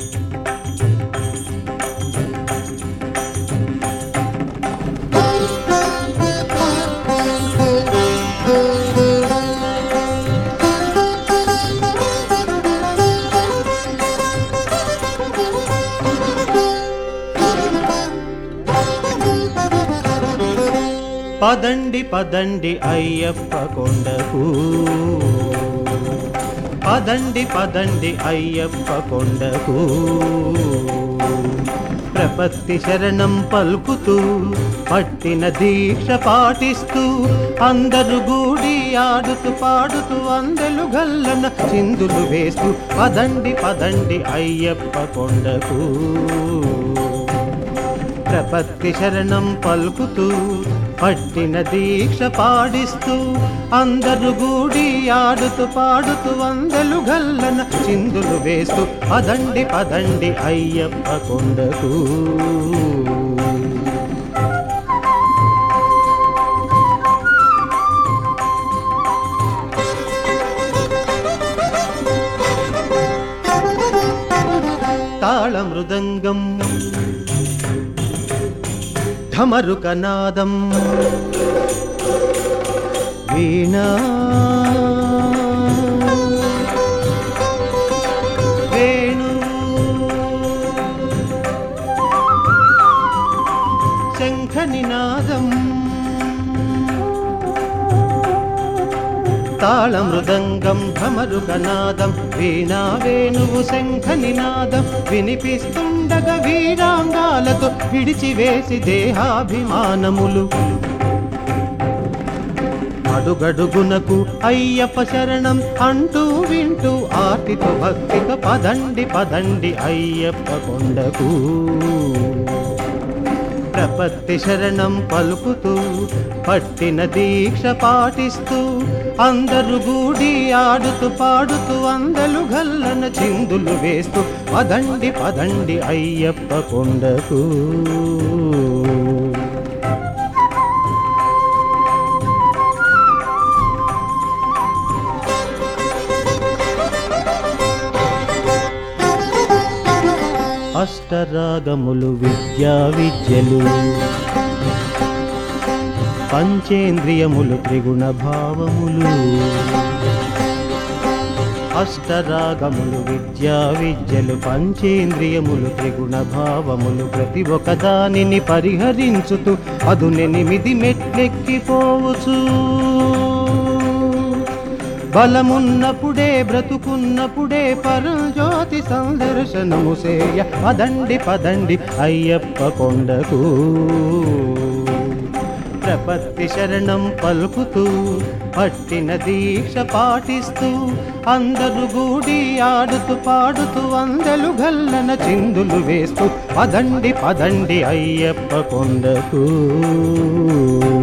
పదండి పదండి అయ్యప్ప కొండకు పదండి పదండి అయ్యప్ప కొండకు ప్రపత్తి శరణం పలుకుతూ పట్టిన దీక్ష పాటిస్తూ అందరు గూడి ఆడుతూ పాడుతూ అందెలు గల్లన చిందులు వేస్తూ పదండి పదండి అయ్యప్ప కొండకు ప్రపత్తి శరణం పలుకుతూ పట్టిన దీక్ష పాడిస్తూ అందరు గూడి ఆడుతూ పాడుతూ అందలు గల్లన చిందులు వేస్తూ పదండి పదండి అయ్యప్ప కొండకు తాళ మృదంగం ఢమరుకనాదం వీణా వేణు శంఖనినాదం తాళమృదంగం ఢమరుకనాదం వీణా వేణువు శంఖనినాదం వినిపిస్తుండగ వీరాంగాలతో విడిచివేసి దేహాభిమానములు అడుగడుగునకు అయ్యప్ప శరణం అంటూ వింటూ ఆర్తితో భక్తితో పదండి పదండి అయ్యప్ప కొండకు ప్రపత్తి శరణం పలుకుతూ పట్టిన దీక్ష పాటిస్తూ అందరు గూడి ఆడుతూ పాడుతూ అందలు గల్లన చిందులు వేస్తూ పదండి పదండి అయ్యప్ప కొండకు అష్టరాగములు విద్యా విద్యలు పంచేంద్రియములు త్రిగుణ భావములు అష్టరాగములు విద్యా విద్యలు పంచేంద్రియములు త్రిగుణ భావములు ప్రతి ఒక్క దానిని పరిహరించుతూ అదునెనిమిది మెట్లెక్కిపోవచ్చు బలమున్నప్పుడే బ్రతుకున్నప్పుడే పరంజ్యోతి సందర్శనము సేయ పదండి పదండి అయ్యప్ప కొండకు ప్రపత్తి శరణం పలుకుతూ పట్టిన దీక్ష పాటిస్తూ అందరు గూడి ఆడుతూ పాడుతూ అందలు గల్లన చిందులు వేస్తూ పదండి పదండి అయ్యప్ప కొండకు